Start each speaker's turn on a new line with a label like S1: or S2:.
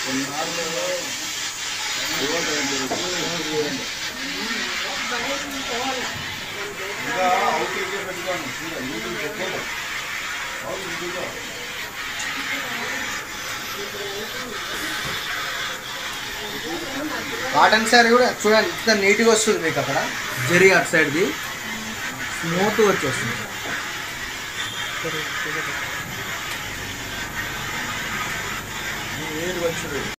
S1: ఇంకా out area పెట్టుకోండి చూడండి యూట్యూబ్ పెట్టలేదు అవుట్ యూట్యూబ్
S2: కాటన్ శారీ కూడా చూడండి ఎంత నీట్గా వస్తుంది మీకు అక్కడ జరీ అటు సైడ్ది స్మూత్గా వచ్చేస్తుంది
S1: ఏది వచ్చింది